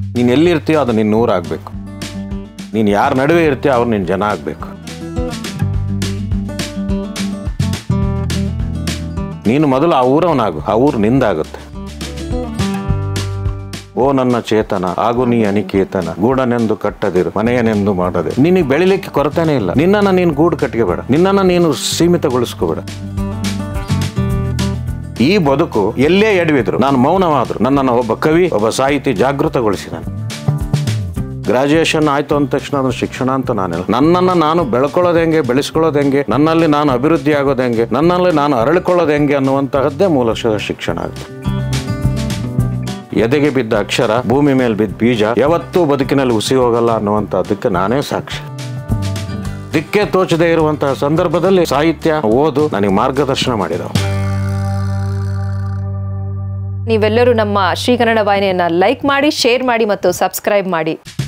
ನೀನು ಎಲ್ಲಿರ್ತೀಯೋ ಅದು ನಿನ್ನ ಊರಾಗಬೇಕು ನೀನು ಯಾರ ನಡುವೆ ಇರ್ತೀಯೋ ಅವ್ರು ನಿನ್ನ ಜನ ಆಗಬೇಕು ನೀನು ಮೊದಲು ಆ ಊರವನಾಗು ಆ ಊರು ನಿಂದಾಗುತ್ತೆ ಓ ನನ್ನ ಚೇತನ ಆಗು ನೀ ಅನಿಕೇತನ ಗೂಡನೆಂದು ಕಟ್ಟದಿರು ಮನೆಯನೆಂದು ಮಾಡದೆ ನಿನಗೆ ಬೆಳಿಲಿಕ್ಕೆ ಕೊರತೆನೇ ಇಲ್ಲ ನಿನ್ನನ್ನು ನೀನು ಗೂಡು ಕಟ್ಕೋಬೇಡ ನಿನ್ನನ್ನು ನೀನು ಸೀಮಿತಗೊಳಿಸ್ಕೋಬೇಡ ಈ ಬದುಕು ಎಲ್ಲೇ ಎಡವಿದ್ರು ನಾನು ಮೌನವಾದ್ರು ನನ್ನನ್ನು ಒಬ್ಬ ಕವಿ ಒಬ್ಬ ಸಾಹಿತಿ ಜಾಗೃತಗೊಳಿಸಿದಾನೆ ಗ್ರಾಜುಯೇಷನ್ ಆಯ್ತು ಅಂದ ತಕ್ಷಣ ಅದನ್ನು ಶಿಕ್ಷಣ ಅಂತ ನಾನು ಹೇಳ ನನ್ನನ್ನು ನಾನು ಬೆಳ್ಕೊಳ್ಳೋದು ಹೆಂಗೆ ಬೆಳೆಸ್ಕೊಳ್ಳೋದು ಹೆಂಗೆ ನನ್ನಲ್ಲಿ ನಾನು ಅಭಿವೃದ್ಧಿ ಆಗೋದು ಹೆಂಗೆ ನನ್ನಲ್ಲಿ ನಾನು ಅರಳಿಕೊಳ್ಳೋದು ಹೆಂಗೆ ಅನ್ನುವಂತಹದ್ದೇ ಮೂಲಶಃ ಶಿಕ್ಷಣ ಆಗುತ್ತೆ ಎದೆಗೆ ಬಿದ್ದ ಅಕ್ಷರ ಭೂಮಿ ಮೇಲೆ ಬಿದ್ದ ಬೀಜ ಯಾವತ್ತೂ ಬದುಕಿನಲ್ಲಿ ಹುಸಿ ಹೋಗಲ್ಲ ಅನ್ನುವಂಥದ್ದಕ್ಕೆ ನಾನೇ ಸಾಕ್ಷಿ ದಿಕ್ಕೆ ತೋಚದೆ ಇರುವಂತಹ ಸಂದರ್ಭದಲ್ಲಿ ಸಾಹಿತ್ಯ ಓದು ನನಗೆ ಮಾರ್ಗದರ್ಶನ ಮಾಡಿದವು ನೀವೆಲ್ಲರೂ ನಮ್ಮ ಶ್ರೀ ಕನ್ನಡ ವಾಹಿನಿಯನ್ನ ಲೈಕ್ ಮಾಡಿ ಶೇರ್ ಮಾಡಿ ಮತ್ತು ಸಬ್ಸ್ಕ್ರೈಬ್ ಮಾಡಿ